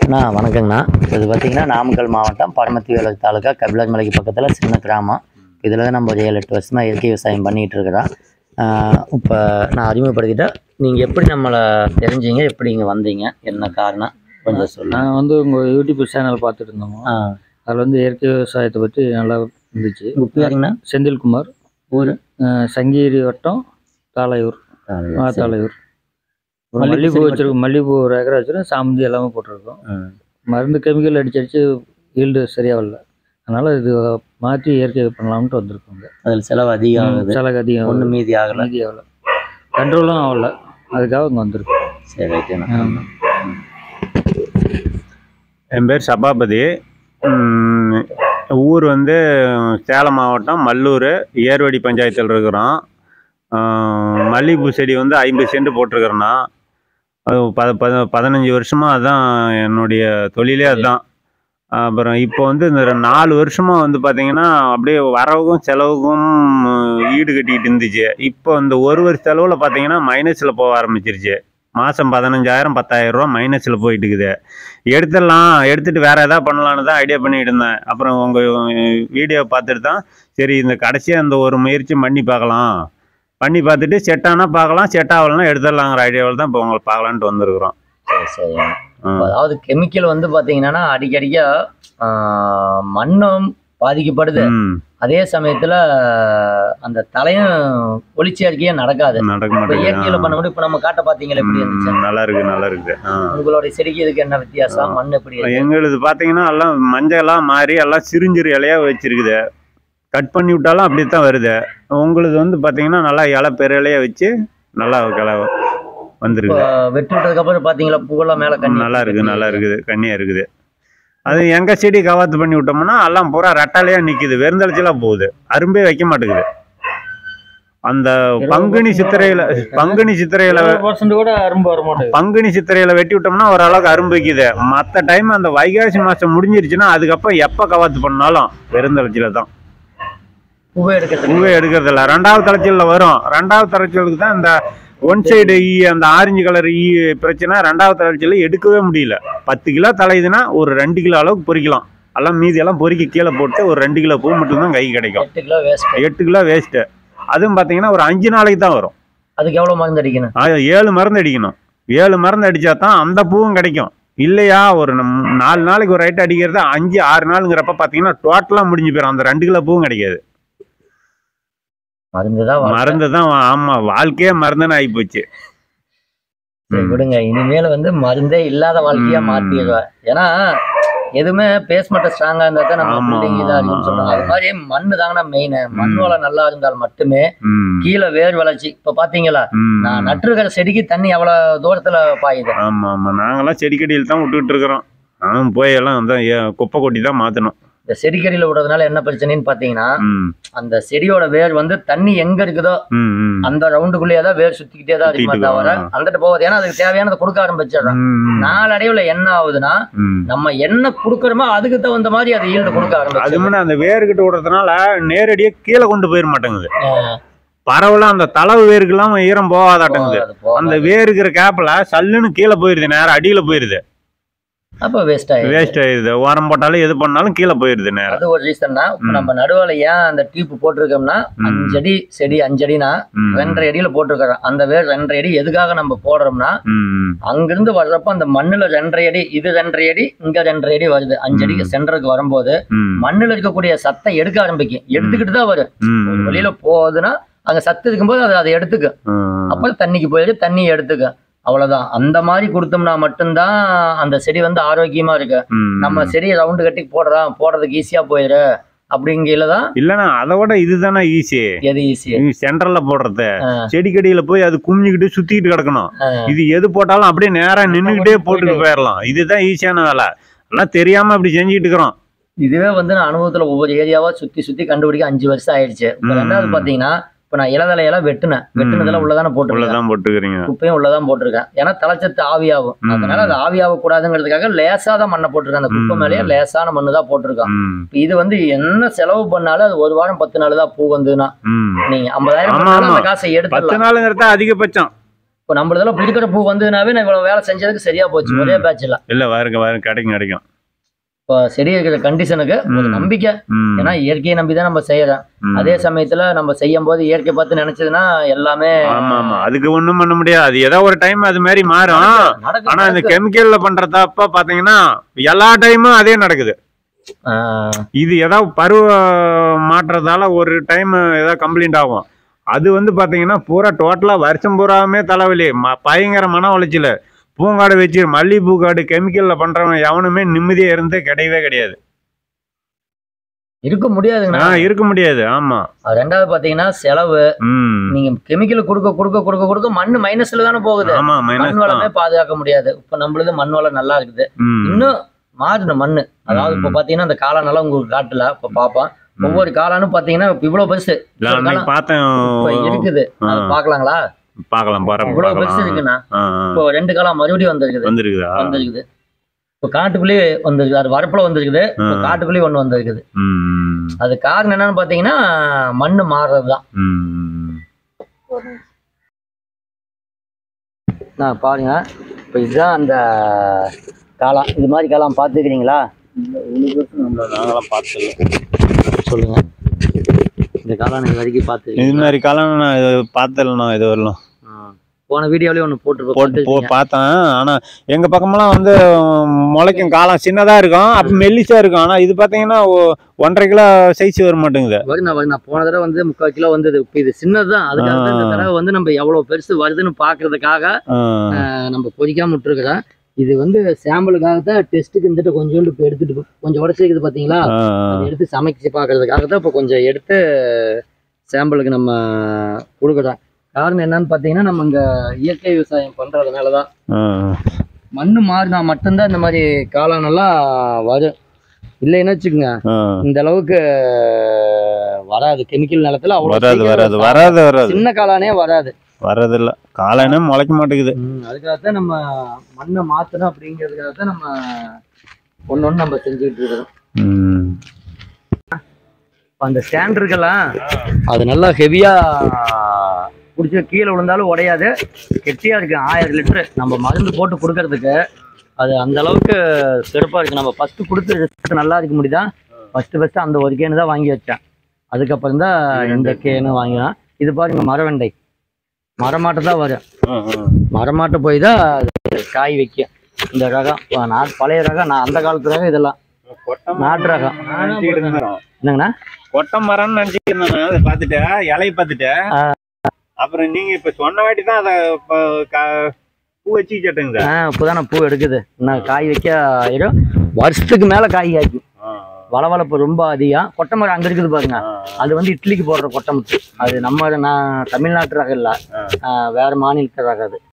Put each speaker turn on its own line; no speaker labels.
அண்ணா வணக்கங்கண்ணா இது பார்த்தீங்கன்னா நாமக்கல் மாவட்டம் பரமத்தி வேலூர் தாலுக்கா கபிலாஜ் மலைக்கு பக்கத்தில் சின்ன கிராமம் இதில் தான் நம்ம ஒரு ஏழு எட்டு வருஷமாக இயற்கை விவசாயம் பண்ணிகிட்டு இருக்கிறோம் இப்போ நான் அறிமுகப்படுத்திட்டேன் நீங்கள் எப்படி நம்மளை தெரிஞ்சீங்க எப்படி இங்கே வந்தீங்க என்ன காரணம் கொஞ்சம் சொல்லுங்கள்
நாங்கள் வந்து உங்கள் யூடியூப் சேனல் பார்த்துட்டு இருந்தோம்
ஆ
அதில் வந்து இயற்கை விவசாயத்தை பற்றி நல்லா இருந்துச்சு
உங்கள் பேருங்கண்ணா
செந்தில்குமார்
ஊர்
அஹ் சங்ககிரி வட்டம் தாளையூர் ஆ, தாளையூர் அப்புறம்
மல்லிகைப்பூ
மல்லிகைப்பூ
செடி
வச்சிருக்கோம் மல்லிகைப்பூ ஒரு ஏக்கரா வச்சிருக்கோம் சாமந்தி எல்லாமே போட்டிருக்கோம்
ம்.
மருந்து கெமிக்கல் அடிச்சு அடிச்சு ஈல்டு சரியாக வரல அதனால் இது மாற்றி இயற்கை பண்ணலாம்ட்டு வந்திருக்கோங்க
அதில் செலவு அதிகம் ஆகுது
செலவு அதிகம்
ஒன்று மீதி ஆகலை
மீதி ஆகல கண்ட்ரோலும் ஆகல அதுக்காக இங்கே வந்திருக்கோம்
சரி ரைட்டுண்ணா
ஆமா.
என் பேர் சபாபதி ம், ஊர் வந்து சேலம் மாவட்டம் மல்லூர் ஏர்வாடி பஞ்சாயத்தில் இருக்கிறோம் ஆ, மல்லிகைப்பூ செடி வந்து ஐம்பது சென்ட் போட்டிருக்கிறேன்னா அது பத பத பதினஞ்சு வருஷமாக அதுதான் என்னுடைய தொழிலே அதுதான் அப்புறம் இப்போ வந்து இந்த ரெ- நாலு வருஷமாக வந்து பார்த்தீங்கன்னா அப்படியே வரவுக்கும் செலவுக்கும் ஈடு கட்டிக்கிட்டு இருந்துச்சு இப்போ இந்த ஒரு வருஷ செலவில் பார்த்தீங்கன்னா மைனஸில் போக ஆரம்பிச்சிருச்சு மாதம் பதினஞ்சாயிரம் பத்தாயிரம் ரூபா மைனஸில் போயிட்டு இருக்குது எடுத்துடலாம் எடுத்துட்டு வேற ஏதாவது பண்ணலான்னு தான் ஐடியா பண்ணிட்டு இருந்தேன் அப்புறம் உங்கள் வீடியோ பார்த்துட்டு தான் சரி இந்த கடைசியாக இந்த ஒரு முயற்சி பண்ணி பார்க்கலாம் பண்ணி பார்த்துட்டு செட் ஆனால் பார்க்கலாம் செட் ஆகலைன்னா எடுத்துடலாங்கிற ஐடியாவில் தான் இப்போ உங்களை பார்க்கலான்ட்டு வந்திருக்கிறோம்
சரி சரி
ம்.
அதாவது கெமிக்கல் வந்து பார்த்தீங்கன்னா அடிக்கடிக்க மண்ணும் பாதிக்கப்படுது
ம்
அதே சமயத்துல அந்த தலையும் ஒளிச்சேர்க்கையே நடக்காது
நடக்க
இப்ப இயற்கையில
மாட்டேங்குது
பண்ணும்போது இப்ப நம்ம காட்ட பாத்தீங்களா எப்படி இருந்துச்சு
ம், நல்லா இருக்கு நல்லா இருக்கு ஆ.
உங்களுடைய செடிக்கு இதுக்கு என்ன வித்தியாசம் மண் எப்படி இருக்கு
எங்களுது பார்த்தீங்கன்னா எல்லாம் மஞ்சளாக மாறி எல்லாம் சிறுஞ்சிறு இலையா வச்சிருக்குது கட் பண்ணி விட்டாலும் அப்படி தான் வருது உங்களுது வந்து பார்த்தீங்கன்னா நல்லா இலை பெரு இலையா வச்சு நல்லா கிள
இப்ப
வந்துருக்கு
வெட்டி விட்டதுக்கு அப்புறம் பாத்தீங்களா பூவெல்லாம் மேல கண்ணி
நல்லா இருக்குது நல்லா இருக்குது கண்ணியாக இருக்குது அது எங்கள் செடி கவாத்து பண்ணி விட்டோம்னா எல்லாம் பூரா ரெட்டாலையாக நிற்கிது வெறுந்தளிச்சலாக போகுது அரும்பே வைக்க மாட்டேங்குது அந்த பங்குனி சித்திரையில் பங்குனி சித்திரையில்
பர்சன்ட் கூட அரும்பு வர மாட்டேங்குது
பங்குனி சித்திரையில் வெட்டி விட்டோம்னா ஓரளவுக்கு அரும்பு வைக்குது மற்ற டைம் அந்த வைகாசி மாதம் முடிஞ்சிருச்சுன்னா அதுக்கப்புறம் எப்போ கவாத்து பண்ணாலும் வெறுந்தளிச்சில தான்
பூவே எடுக்கிறது
பூவே எடுக்கிறதில்ல ரெண்டாவது தலைச்சலில் வரும் ரெண்டாவது தலைச்சலுக்கு தான் இந்த ஒன் சைடு ஈ அந்த ஆரஞ்சு கலர் ஈ பிரச்சனை ரெண்டாவது தலைச்சலில் எடுக்கவே முடியல பத்து கிலோ தலையுதுன்னா ஒரு ரெண்டு கிலோ அளவுக்கு பொறிக்கலாம் எல்லாம் மீதியெல்லாம் பொறுக்கி கீழே போட்டு ஒரு ரெண்டு கிலோ பூ மட்டும்தான் கை கிடைக்கும்
எட்டு கிலோ வேஸ்ட்
எட்டு கிலோ வேஸ்ட்டு அதுவும் பார்த்தீங்கன்னா ஒரு அஞ்சு நாளைக்கு தான் வரும்
அதுக்கு எவ்வளவு மருந்து அடிக்கணும்
ஆ, ஏழு மருந்து அடிக்கணும் ஏழு மருந்து அடித்தா தான் அந்த பூவும் கிடைக்கும் இல்லையா ஒரு நம்- நாலு நாளைக்கு ஒரு ரைட்டு அடிக்கிறது அஞ்சு ஆறு நாளுங்கிறப்ப பார்த்தீங்கன்னா டோட்டலாக முடிஞ்சு போயிடும் அந்த ரெண்டு கிலோ பூவும் கிடைக்காது
மருந்து தான் வாழ்க்கை.
மருந்து தான் ஆமாம் வாழ்க்கையே மருந்துன்னு ஆகிப்போச்சு
சரி, விடுங்க இனிமேல வந்து மருந்தே இல்லாத வாழ்க்கையா
ம்.
மாத்திடுவேன் ஏன்னா எதுவுமே பேஸ்மெண்ட் ஸ்ட்ராங்கா இருந்தா தான் நம்ம
ஆமா,
பிள்ளைங்க இதா இருக்குன்னு
ஆமா,
சொல்றாங்க அது மாதிரி மண்ணு தாங்கண்ணா மெயின் மண்
ம்.
வளம் நல்லா இருந்தால் மட்டுமே
ம்
கீழே வேர் வளர்ச்சி இப்ப பாத்தீங்களா
ம்.
நான் நட்டுருக்கிற செடிக்கு தண்ணி எவ்வளவு தூரத்துல பாயுது
ஆமா ஆமா நாங்கெல்லாம் செடிக்கடியில் தான் விட்டுக்கிட்டு இருக்கிறோம் நானும் போய் எல்லாம் வந்து ஏ- குப்பை கொட்டி தான் மாற்றணும்
இந்த செடிக்கடியில விடுறதுனால என்ன பிரச்சனைன்னு பாத்தீங்கன்னா
ம்
அந்த செடியோட வேர் வந்து தண்ணி எங்க இருக்குதோ
ம் ம்
அந்த ரவுண்டுக்குள்ளேயே தான் வேர் சுத்திக்கிட்டே தான் இருக்குமா
சுத்திட்டு
தவிர
இருக்கும்.
அங்கிட்டு போகுது ஏன்னா அதுக்கு தேவையானதை கொடுக்க ஆரம்பிச்சிடுறோம்
ம்,
நாளடைவுல என்ன ஆகுதுன்னா
ம்.
நம்ம என்ன கொடுக்கறோமோ அதுக்கு தகுந்த மாதிரி அதை ஈல்டு கொடுக்க
அது
ஆரம்பிச்சிடும்
முன்ன அந்த வேர்கிட்ட விடுறதுனால நேரடியாக கீழே கொண்டு போயிட மாட்டேங்குது
ஆஹ்
பரவலாம் அந்த தளவு வேருக்கெல்லாம் ஈரம் போகாதாட்டங்குது
போகாது, போகாது.
அந்த வேருக்கிற கேப்பில் சல்லுன்னு கீழே போயிருது நேரம் அடியில் போயிருது
அப்ப வேஸ்ட் ஆயிடுது
வேஸ்ட் ஆயிருது உரம் போட்டாலும் எது பண்ணாலும் கீழே போயிருது நேரம்
அது ஒரு ரீசன் தான் இப்ப
ம்.
நம்ம நடுவுல ஏன் அந்த டியூப் போட்டிருக்கோம்னா
ம்.
அஞ்சடி செடி அஞ்சடினா
ம்,
ரெண்டரை அடியில போட்டிருக்கிறோம் அந்த வேர் ரெண்டரை அடி எதுக்காக நம்ம போடுறோம்னா
ம், ம்,
அங்கிருந்து வர்றப்ப அந்த மண்ணுல ரெண்டரை அடி இது ரெண்டரை அடி இங்க ரெண்டரை அடி வருது அஞ்சடிக்கு சென்டருக்கு வரும்போது
ம்,
மண்ணுல இருக்கக்கூடிய சத்தை எடுக்க ஆரம்பிக்கும் எடுத்துக்கிட்டு தான் வரும்
ம்,
ஒரு வெளியில போகுதுன்னா அங்க சத்து இருக்கும்போது அது அதை எடுத்துக்கும்
ம்.
அப்புறம் தண்ணிக்கு போயிடு தண்ணி எடுத்துக்கும் அவ்வளவுதான் அந்த மாதிரி கொடுத்தோம்னா மட்டும்தான் அந்த செடி வந்து ஆரோக்கியமா இருக்கு
ம்.
நம்ம செடியை ரவுண்டு கட்டி போடுறோம் போடுறதுக்கு ஈஸியா போயிரு அப்படிங்கையில தான்
இல்லைண்ணா அதை விட இதுதானே ஈஸி
எது ஈஸி
சென்டர்ல போடுறது செடிக்கடியில போய் அது குமிஞ்சுக்கிட்டு சுத்திக்கிட்டு கிடக்கணும் இது எது போட்டாலும் அப்படியே நேரா நின்றுக்கிட்டே போட்டுட்டு போயிடலாம் இதுதான் ஈஸியான வேலை எல்லாம் தெரியாம அப்படி செஞ்சுக்கிட்டு இருக்கிறோம்
இதுவே வந்து நான் அனுபவத்துல ஒவ்வொரு ஏரியாவா சுத்தி சுத்தி கண்டுபிடிக்க அஞ்சு வருஷம் ஆயிடுச்சு இப்ப
ம்.
ரெண்டாவது பாத்தீங்கன்னா இப்ப நான் இளதலையெல்லாம் வெட்டுனேன் வெட்டுனதெல்லாம் உள்ளதானே போட்டுருக்கேன்
உள்ளதான் போட்டுக்கிறீங்க
குப்பையும் உள்ளதான் போட்டிருக்கேன் ஏன்னா தலைச்சத்து ஆவியாகும்
ம்.
அதனால அது ஆவியாக கூடாதுங்கிறதுக்காக லேசா தான் மண்ணை போட்டிருக்கேன் அந்த குப்பை
ம்.
மேலேயே லேசான மண்ணு தான் போட்டிருக்கோம்
ம்,
இப்ப இது வந்து என்ன செலவு பண்ணாலும் அது ஒரு வாரம் பத்து நாள் தான் பூ வந்துன்னா
ம்.
நீங்க ஐம்பதாயிரம்
ஆமா,
பண்ணாலும்
ஆமா.
அந்த காசை
பத்து
எடுத்துடலாம்
நாளுங்கிறது அதிகபட்சம்
இப்போ நம்மளதெல்லாம் புதுக்கடை பூ வந்ததுனாவே நான் இவ்வளவு வேலை செஞ்சதுக்கு சரியா போச்சு
ம்.
ஒரே பேட்ச்ல
இல்ல வருங்க வருங்க கிடைக்கும் கிடைக்கும்
இப்போ செடி இருக்கிற கண்டிஷனுக்கு ஒரு
ம்.
நம்பிக்கை
ம்.
ஏன்னா இயற்கையை நம்பி தான் நம்ம செய்யறோம்
ம்.
அதே சமயத்துல நம்ம செய்யும் போது இயற்கை பார்த்து நினைச்சதுன்னா எல்லாமே
ஆமா ஆமா அதுக்கு ஒண்ணும் பண்ண முடியாது அது ஏதோ ஒரு டைம் அது மாதிரி மாறும்
நடக்கும்,
ஆனா இந்த
நடக்கும்.
கெமிக்கல்ல பண்றதப்ப பாத்தீங்கன்னா எல்லா டைமும் அதே நடக்குது
ஆ,
இது ஏதாவது பருவ மாற்றத்தால ஒரு டைம் ஏதாவது கம்ப்ளைண்ட் ஆகும் அது வந்து பாத்தீங்கன்னா பூரா டோட்டலா வருஷம் பூராவுமே தலைவலி ம- பயங்கர மன உளைச்சல் பூங்காடு வச்சு மல்லிகைப்பூ காடு கெமிக்கல்ல பண்றவன் எவனுமே நிம்மதியா இருந்து கிடையவே கிடையாது
இருக்க முடியாதுங்கண்ணா
ஆஹ் இருக்க முடியாது ஆமா
அது ரெண்டாவது பாத்தீங்கன்னா செலவு
ம்
நீங்க கெமிக்கல் கொடுக்க கொடுக்க கொடுக்க கொடுக்க மண் மைனஸ்ல தானே போகுது
ஆமா
மண்
மைனஸ்
வளமே பாதுகாக்க முடியாது இப்ப நம்மளது மண் வளம் நல்லா இருக்குது
ம்
இன்னும் மாறணும் மண்ணு அதாவது இப்ப
ம்.
பாத்தீங்கன்னா அந்த காளானெல்லாம் உங்களுக்கு காட்டல இப்ப பாப்போம்
ம்.
ஒவ்வொரு காளானும் பாத்தீங்கன்னா இப்ப இவ்வளவு பெருசு
இல்ல,
ஒரு
அன்னைக்கு
காளான்
பார்த்தேன்
இப்ப இருக்குது
ஆ.
அது பாக்கலாங்களா
பார்க்கலாம் போறப்ப
இவ்வளவு பெருசு
பார்க்கலாம்
இருக்குண்ணா
ஆ, ஆ.
இப்போ ரெண்டு காலம் மறுபடியும் வந்திருக்குது
வந்திருக்குதா
வந்திருக்குது இப்போ காட்டுக்குள்ளேயே வந்திருக்குது அது வரப்புல வந்திருக்குது இப்போ
ஆ.
காட்டுக்குள்ளேயே ஒண்ணு வந்திருக்குது
ம்
அது காரணம் என்னன்னு பாத்தீங்கன்னா மண்ணு மாறுறதுதான்
ம்
நான் பாருங்க இப்போ இதுதான் அந்த காளான் இது மாதிரி காளான் பார்த்துக்கிறீங்களா
நாங்களாம் பார்த்தல
சொல்லுங்க இந்த காளான் இது வரைக்கும்
இது
பார்த்துருக்கீங்க
மாதிரி காலம் நான் இது பார்த்தலண்ணா இது வரலாம்
போன வீடியோலயே ஒன்று போட்டு
போட்டு போ பார்த்தேன் ஆனா எங்க பக்கமெல்லாம் வந்து உம், முளைக்கும் காலம் சின்னதா இருக்கும் அப்ப மெல்லிசா இருக்கும் ஆனா இது பாத்தீங்கன்னா ஒ- ஒன்றரை கிலோ சைஸ் வர மாட்டேங்குது
வருண்ணா வருண்ணா போன தடவை வந்து முக்கால் கிலோ வந்தது இப்போ இது சின்னதுதான் அதுக்காக தான் இந்த
ஆ.
தடவை வந்து நம்ம எவ்வளவு பெருசு வருதுன்னு பார்க்கறதுக்காக
ஆ,
அஹ், நம்ம பொறிக்காம விட்டுருக்குறோம் இது வந்து சாம்பிளுக்காக தான் டெஸ்ட்டுக்கு இருந்துட்டு கொஞ்சோண்டு இப்போ எடுத்துட்டு போ- கொஞ்சம் உடச்சிருக்குது பார்த்தீங்களா
ஆ,
அதை எடுத்து சமைச்சு பார்க்கறதுக்காக தான் இப்போ கொஞ்சம் எடுத்து சாம்பிளுக்கு நம்ம கொடுக்குறோம் காரணம் என்னன்னு பார்த்தீங்கன்னா நம்ம இங்கே இயற்கை விவசாயம் பண்ணுறதுனால தான்
ஆ,
மண் மாறினா மட்டும்தான் இந்த மாதிரி காளானெல்லாம் வரும் இல்லைன்னு வச்சுக்கோங்க
ஆ.
இந்த அளவுக்கு வராது கெமிக்கல் நிலத்துல அவ்வளோ
வராது
சீக்கிரம்
வராது
சா-
வராது வராது
சின்ன காளானே வராது
வராது இல்ல காலனே முளைக்க மாட்டேங்குது
அதுக்காக தான் நம்ம மண்ணை மாற்றணும் அப்படிங்கிறதுக்காக தான் நம்ம ஒன்று ஒன்று நம்ம செஞ்சுக்கிட்டு இருக்கிறோம்
ம்.
இப்ப அந்த ஸ்டாண்ட் இருக்கலாம் அது நல்லா ஹெவியா பிடிச்சி கீழே விழுந்தாலும் உடையாது கெட்டியா இருக்கு ஆயிரம் லிட்டரு நம்ம மருந்து போட்டு கொடுக்கறதுக்கு அது அந்த அளவுக்கு சிறப்பா இருக்கு நம்ம ஃபர்ஸ்ட் கொடுத்து ரிசல்ட் நல்லா இருக்க முடியுதா ஃபர்ஸ்ட் ஃபர்ஸ்ட் அந்த ஒரு கேனு தான் வாங்கி வச்சேன் அதுக்கப்புறம் தான் இந்த கேனு வாங்கினேன் இது பாருங்க மரவெண்டை மரமாட்டை தான் வரும்
ஆ, ஆ.
மரமாட்டை போய் தான் அது காய் வைக்கும் இந்த ரகம் வா, நான் பழைய ரகம் நான் அந்த காலத்து ரகம் இதெல்லாம்
கொட்டை
நாட்டு ரகம்
மரம் நினைச்சுக்கிட்டு இருந்தேன்.
என்னங்கண்ணா
கொட்டை மரம்னு நினைச்சுக்கிட்டு இருந்தேன் அதை பார்த்துட்டு இலையை பார்த்துட்டு அப்புறம் நீங்க இப்ப சொன்ன வாட்டி தான் அதை ப- க- பூ வச்சு கேட்டுங்க
ஆ இப்போதான் பூ எடுக்குது இன்னும் காய் வைக்க ஆயிரும் வருஷத்துக்கு மேல காய் காய்க்கும் வளவளப்பு ரொம்ப அதிகம் கொட்டை மரம் அங்க இருக்குது பாருங்க அது வந்து இட்லிக்கு போடுற கொட்டை முத்து அது நம்ம நான் தமிழ்நாட்டு ரகம் இல்ல ஆ, வேற மாநிலத்து ரகம் அது